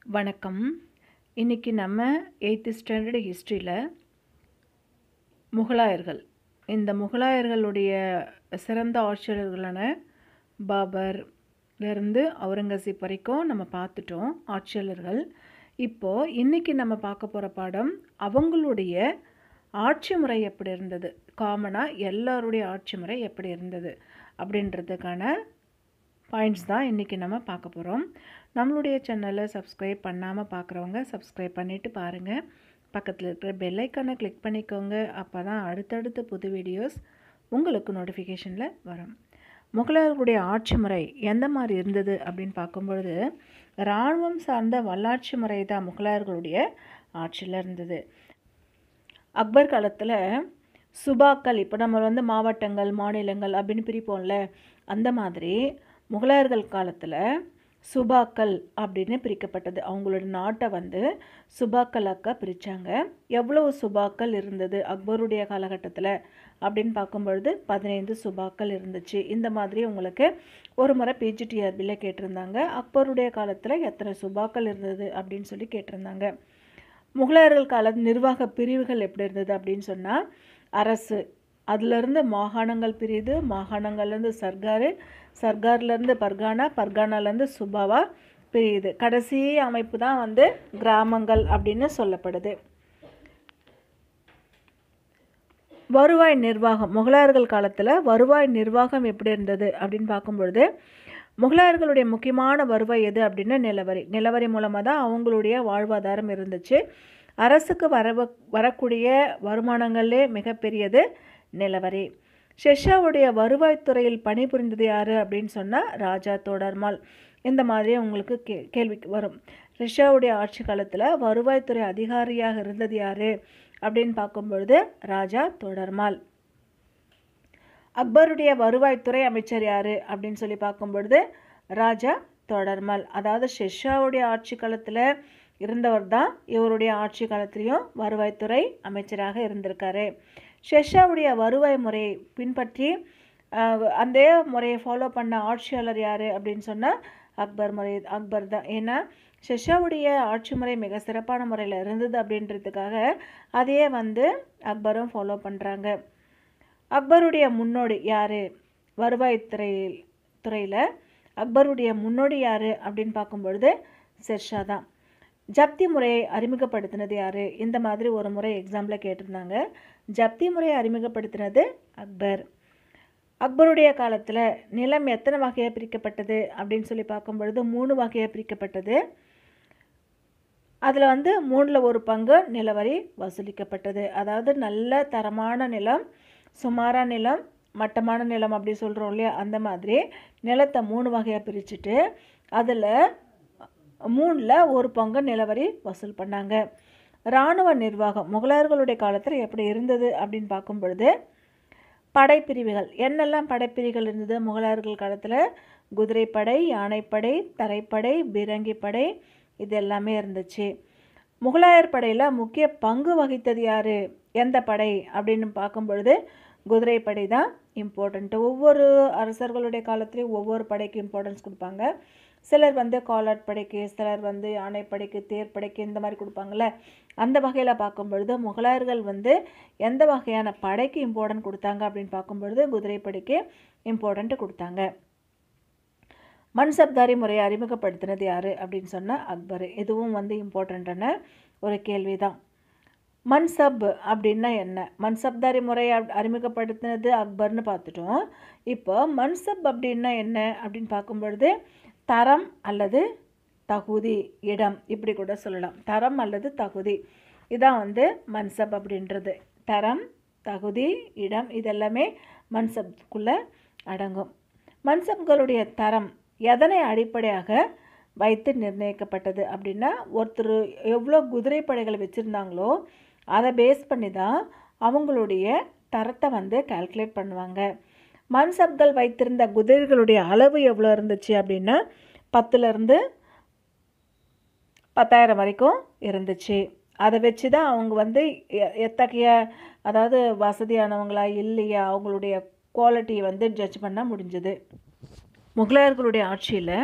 வணக்கம் இன்றைக்கி நம்ம எயித்து ஸ்டாண்டர்டு ஹிஸ்ட்ரியில் முகலாயர்கள் இந்த முகலாயர்களுடைய சிறந்த ஆட்சியாளர்களான பாபர்லேருந்து அவுரங்கசீப் வரைக்கும் நம்ம பார்த்துட்டோம் ஆட்சியாளர்கள் இப்போது இன்றைக்கி நம்ம பார்க்க போகிற பாடம் அவங்களுடைய ஆட்சி முறை எப்படி இருந்தது காமனாக எல்லாருடைய ஆட்சி முறை எப்படி இருந்தது அப்படின்றதுக்கான பாயிண்ட்ஸ் தான் இன்றைக்கி நம்ம பார்க்க போகிறோம் நம்மளுடைய சேனலை சப்ஸ்கிரைப் பண்ணாமல் பார்க்குறவங்க சப்ஸ்கிரைப் பண்ணிவிட்டு பாருங்கள் பக்கத்தில் இருக்கிற பெல் ஐக்கானை கிளிக் பண்ணிக்கோங்க அப்போ தான் அடுத்தடுத்த புது வீடியோஸ் உங்களுக்கு நோட்டிஃபிகேஷனில் வரும் முகலாயர்களுடைய ஆட்சி முறை எந்த மாதிரி இருந்தது அப்படின்னு பார்க்கும்பொழுது இராணுவம் சார்ந்த வல்லாட்சி முறை தான் முகலாயர்களுடைய ஆட்சியில் இருந்தது அக்பர் காலத்தில் சுபாக்கள் இப்போ நம்ம வந்து மாவட்டங்கள் மாநிலங்கள் அப்படின்னு பிரிப்போம்ல அந்த மாதிரி முகலாயர்கள் காலத்தில் சுபாக்கள் அப்படின்னு பிரிக்கப்பட்டது அவங்களோட நாட்டை வந்து சுபாக்களாக்க பிரித்தாங்க எவ்வளவு சுபாக்கள் இருந்தது அக்பருடைய காலகட்டத்தில் அப்படின்னு பார்க்கும்பொழுது பதினைந்து சுபாக்கள் இருந்துச்சு இந்த மாதிரி உங்களுக்கு ஒரு முறை பிஜிடிஆர்பியில் கேட்டிருந்தாங்க அக்பருடைய காலத்தில் எத்தனை சுபாக்கள் இருந்தது அப்படின்னு சொல்லி கேட்டிருந்தாங்க முகலாயர்கள் கால நிர்வாக பிரிவுகள் எப்படி இருந்தது அப்படின்னு சொன்னால் அரசு அதிலிருந்து மாகாணங்கள் பிரியுது மாகாணங்கள்லேருந்து சர்க்காரு சர்க்கார்லேருந்து பர்கானா பர்கானாலேருந்து சுபாவா பிரியுது கடைசி அமைப்பு தான் வந்து கிராமங்கள் அப்படின்னு சொல்லப்படுது வருவாய் நிர்வாகம் முகலாயர்கள் காலத்தில் வருவாய் நிர்வாகம் எப்படி இருந்தது அப்படின்னு பார்க்கும்பொழுது முகலாயர்களுடைய முக்கியமான வருவாய் எது அப்படின்னா நிலவரி நிலவரி மூலமாக தான் அவங்களுடைய வாழ்வாதாரம் இருந்துச்சு அரசுக்கு வர வரக்கூடிய வருமானங்களே மிகப்பெரியது நிலவரி ஷெஷாவுடைய வருவாய்த்துறையில் பணிபுரிந்தது யார் அப்படின்னு சொன்னால் ராஜா தோடர்மால் இந்த மாதிரி உங்களுக்கு கே கேள்விக்கு வரும் ரிஷாவுடைய ஆட்சி காலத்தில் வருவாய்த்துறை அதிகாரியாக இருந்தது யார் அப்படின்னு பார்க்கும்பொழுது ராஜா தோடர்மால் அக்பருடைய வருவாய்த்துறை அமைச்சர் யார் அப்படின்னு சொல்லி பார்க்கும்பொழுது ராஜா தொடர்மல் அதாவது ஷெஷாவுடைய ஆட்சி காலத்தில் இருந்தவர் தான் இவருடைய ஆட்சி காலத்திலையும் வருவாய்த்துறை அமைச்சராக இருந்திருக்காரு ஷெஷாவுடைய வருவாய் முறையை பின்பற்றி அந்த முறையை ஃபாலோ பண்ண ஆட்சியாளர் யார் அப்படின்னு சொன்னால் அக்பர் முறை அக்பர் தான் ஏன்னா ஷெஷாவுடைய ஆட்சி முறை மிக சிறப்பான முறையில் இருந்தது அப்படின்றதுக்காக அதையே வந்து அக்பரும் ஃபாலோ பண்ணுறாங்க அக்பருடைய முன்னோடி யார் வருவாய்த்துறையில் துறையில் அக்பருடைய முன்னோடி யார் அப்படின்னு பார்க்கும்பொழுது ஷெர்ஷா தான் ஜப்தி முறையை அறிமுகப்படுத்தினது யார் இந்த மாதிரி ஒரு முறை எக்ஸாம்பிள் கேட்டிருந்தாங்க ஜப்தி முறையை அறிமுகப்படுத்தினது அக்பர் அக்பருடைய காலத்தில் நிலம் எத்தனை வகையாக பிரிக்கப்பட்டது அப்படின்னு சொல்லி பார்க்கும்பொழுது மூணு வகையாக பிரிக்கப்பட்டது அதில் வந்து மூணில் ஒரு பங்கு நிலவரி வசூலிக்கப்பட்டது அதாவது நல்ல தரமான நிலம் சுமாரான நிலம் மட்டமான நிலம் அப்படி சொல்கிறோம் இல்லையா அந்த மாதிரி நிலத்தை மூணு வகையாக பிரிச்சுட்டு அதில் மூணில் ஒரு பங்கு நிலவரி வசூல் பண்ணாங்க இராணுவ நிர்வாகம் முகலாயர்களுடைய காலத்தில் எப்படி இருந்தது அப்படின்னு பார்க்கும் பொழுது படைப்பிரிவுகள் என்னெல்லாம் படைப்பிரிவுகள் இருந்தது முகலாயர்கள் காலத்தில் குதிரைப்படை யானைப்படை தரைப்படை பீரங்கி படை இது எல்லாமே இருந்துச்சு முகலாயர் படையில் முக்கிய பங்கு வகித்தது யார் எந்த படை அப்படின்னு பார்க்கும் பொழுது குதிரைப்படை தான் இம்பார்ட்டண்ட்டு ஒவ்வொரு அரசர்களுடைய காலத்துலேயும் ஒவ்வொரு படைக்கு இம்பார்ட்டன்ஸ் கொடுப்பாங்க சிலர் வந்து காலாட் படைக்கு சிலர் வந்து யானைப்படைக்கு தேர்ப்படைக்கு இந்த மாதிரி கொடுப்பாங்கள்ல அந்த வகையில் பார்க்கும் பொழுது முகலாயர்கள் வந்து எந்த வகையான படைக்கு இம்பார்ட்டன்ட் கொடுத்தாங்க அப்படின்னு பார்க்கும் பொழுது குதிரைப்படைக்கு இம்பார்ட்டன்ட் கொடுத்தாங்க மன்சப்தாரி முறையை அறிமுகப்படுத்தினது யார் அப்படின்னு சொன்னால் அக்பர் இதுவும் வந்து இம்பார்ட்டண்ட்டான ஒரு கேள்வி தான் மன்சப் அப்படின்னா என்ன மன்சப்தாரி முறையை அறிமுகப்படுத்தினது அக்பர்னு பார்த்துட்டோம் இப்போ மன்சப் அப்படின்னா என்ன அப்படின்னு பார்க்கும்பொழுது தரம் அல்லது தகுதி இடம் இப்படி கூட சொல்லலாம் தரம் அல்லது தகுதி இதான் வந்து மன்சப் அப்படின்றது தரம் தகுதி இடம் இதெல்லாமே மன்சப்குள்ளே அடங்கும் மன்சப்களுடைய தரம் எதனை அடிப்படையாக வைத்து நிர்ணயிக்கப்பட்டது அப்படின்னா ஒருத்தர் எவ்வளோ குதிரைப்படைகள் வச்சுருந்தாங்களோ அதை பேஸ் பண்ணி தான் அவங்களுடைய தரத்தை வந்து கால்குலேட் பண்ணுவாங்க மன்சப்கள் வைத்திருந்த குதிரைகளுடைய அளவு எவ்வளோ இருந்துச்சு அப்படின்னா பத்துலேருந்து பத்தாயிரம் வரைக்கும் இருந்துச்சு அதை வச்சு தான் அவங்க வந்து எத்தகைய அதாவது வசதியானவங்களா இல்லையா அவங்களுடைய குவாலிட்டியை வந்து ஜட்ஜ் பண்ண முடிஞ்சது முகலாயர்களுடைய ஆட்சியில்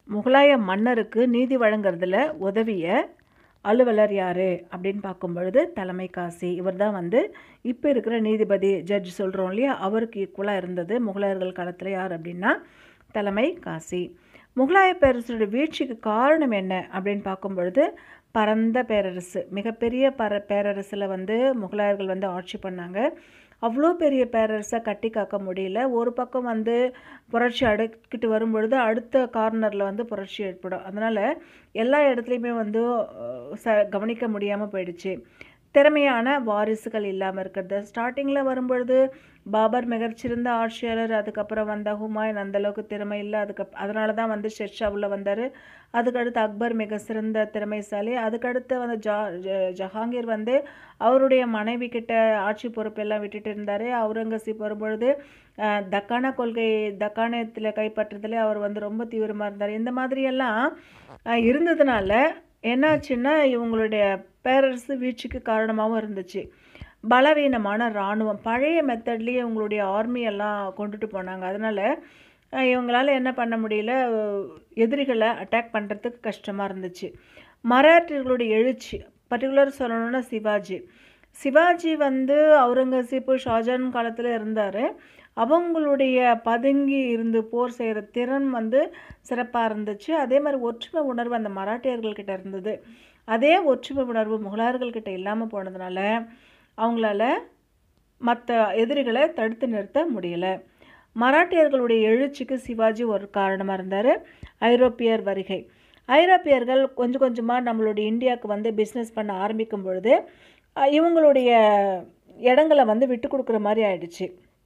முகலாய மன்னருக்கு நீதி வழங்குறதுல உதவிய அலுவலர் யார் அப்படின்னு பார்க்கும் பொழுது தலைமை காசி இவர் தான் வந்து இப்போ இருக்கிற நீதிபதி ஜட்ஜ் சொல்கிறோம் இல்லையா அவருக்கு ஈக்குவலாக இருந்தது முகலாயர்கள் காலத்தில் யார் அப்படின்னா தலைமை காசி முகலாய பேரரசுடைய வீழ்ச்சிக்கு காரணம் என்ன அப்படின்னு பார்க்கும் பொழுது பரந்த பேரரசு மிகப்பெரிய பர பேரரசில் வந்து முகலாயர்கள் வந்து ஆட்சி பண்ணாங்க அவ்வளோ பெரிய பேரரசை கட்டி காக்க முடியல ஒரு பக்கம் வந்து புரட்சி அடக்கிட்டு வரும்பொழுது அடுத்த கார்னரில் வந்து புரட்சி ஏற்படும் அதனால் எல்லா இடத்துலையுமே வந்து அஹ், ச கவனிக்க முடியாமல் போயிடுச்சு திறமையான வாரிசுகள் இல்லாமல் இருக்கிறது ஸ்டார்டிங்கில் வரும்பொழுது பாபர் மிகச்சிறந்த ஆட்சியாளர் அதுக்கப்புறம் வந்த ஹுமாயூன் அந்த அளவுக்கு திறமை இல்லை அதுக்கு அதனால தான் வந்து ஷெர்ஷா உள்ள வந்தார் அதுக்கடுத்து அக்பர் மிக சிறந்த திறமைசாலி அதுக்கடுத்து வந்து ஜா ஜ- ஜஹாங்கீர் வந்து அவருடைய மனைவி கிட்ட ஆட்சி பொறுப்பெல்லாம் விட்டுட்டு இருந்தார் அவுரங்கசீப் வரும்பொழுது அஹ், தக்கான கொள்கை தக்காணத்தில் கைப்பற்றுறதுல அவர் வந்து ரொம்ப தீவிரமாக இருந்தார் இந்த மாதிரியெல்லாம் அஹ், இருந்ததுனால என்னாச்சுன்னா இவங்களுடைய பேரரசு வீழ்ச்சிக்கு காரணமாகவும் இருந்துச்சு பலவீனமான இராணுவம் பழைய மெத்தட்லேயே இவங்களுடைய ஆர்மி எல்லாம் கொண்டுட்டு போனாங்க அதனால் இவங்களால என்ன பண்ண முடியல அஹ், எதிரிகளை அட்டாக் பண்ணுறதுக்கு கஷ்டமாக இருந்துச்சு மராட்டியர்களுடைய எழுச்சி பர்டிகுலர் சொல்லணும்னா சிவாஜி சிவாஜி வந்து அவுரங்கசீப்பு ஷாஜான் காலத்தில் இருந்தார் அவங்களுடைய பதுங்கி இருந்து போர் செய்கிற திறன் வந்து சிறப்பாக இருந்துச்சு அதே மாதிரி ஒற்றுமை உணர்வு அந்த மராட்டியர்கள்கிட்ட இருந்தது அதே ஒற்றுமை உணர்வு முகலாயர்கள்கிட்ட இல்லாமல் போனதுனால அவங்களால மற்ற எதிரிகளை தடுத்து நிறுத்த முடியலை மராட்டியர்களுடைய எழுச்சிக்கு சிவாஜி ஒரு காரணமாக இருந்தார் ஐரோப்பியர் வருகை ஐரோப்பியர்கள் கொஞ்சம் கொஞ்சமாக நம்மளுடைய இந்தியாவுக்கு வந்து பிஸ்னஸ் பண்ண ஆரம்பிக்கும் பொழுது அஹ், இவங்களுடைய இடங்களை வந்து விட்டு கொடுக்குற மாதிரி ஆயிடுச்சு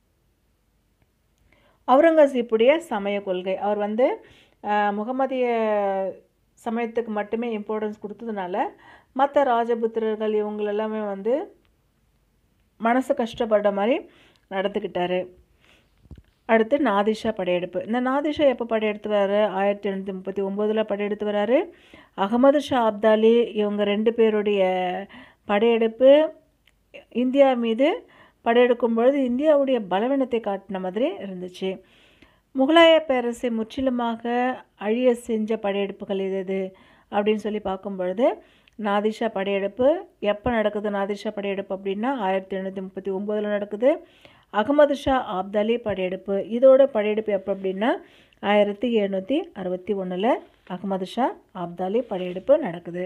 அவுரங்கசீப்புடைய சமய கொள்கை அவர் வந்து அஹ், முகமதிய சமயத்துக்கு மட்டுமே இம்பார்ட்டன்ஸ் கொடுத்ததுனால மற்ற ராஜபுத்திரர்கள் இவங்களெல்லாமே வந்து மனசு கஷ்டப்படுற மாதிரி நடந்துக்கிட்டாரு அடுத்து நாதிஷா படையெடுப்பு இந்த நாதிஷா எப்போ படையெடுத்து வராரு ஆயிரத்தி எழுநூற்றி முப்பத்தி ஒம்போதில் படையெடுத்து வராரு அகமது ஷா அப்தாலி இவங்க ரெண்டு பேருடைய படையெடுப்பு இந்தியா மீது படையெடுக்கும் பொழுது இந்தியாவுடைய பலவீனத்தை காட்டின மாதிரி இருந்துச்சு முகலாய பேரரசை முற்றிலுமாக அழிய செஞ்ச படையெடுப்புகள் எது எது அப்படின்னு சொல்லி பார்க்கும் பொழுது நாதிஷா படையெடுப்பு எப்போ நடக்குது நாதிஷா படையெடுப்பு அப்படின்னா ஆயிரத்தி எழுநூற்றி முப்பத்தி ஒம்போதில் நடக்குது அகமது ஷா ஆப்தாலி படையெடுப்பு இதோட படையெடுப்பு எப்போ அப்படின்னா ஆயிரத்தி எழுநூற்றி அறுபத்தி ஒன்றில் அகமது ஷா ஆப்தாலி படையெடுப்பு நடக்குது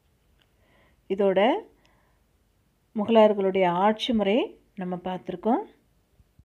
இதோட முகலாயர்களுடைய ஆட்சி முறை நம்ம பார்த்துருக்கோம்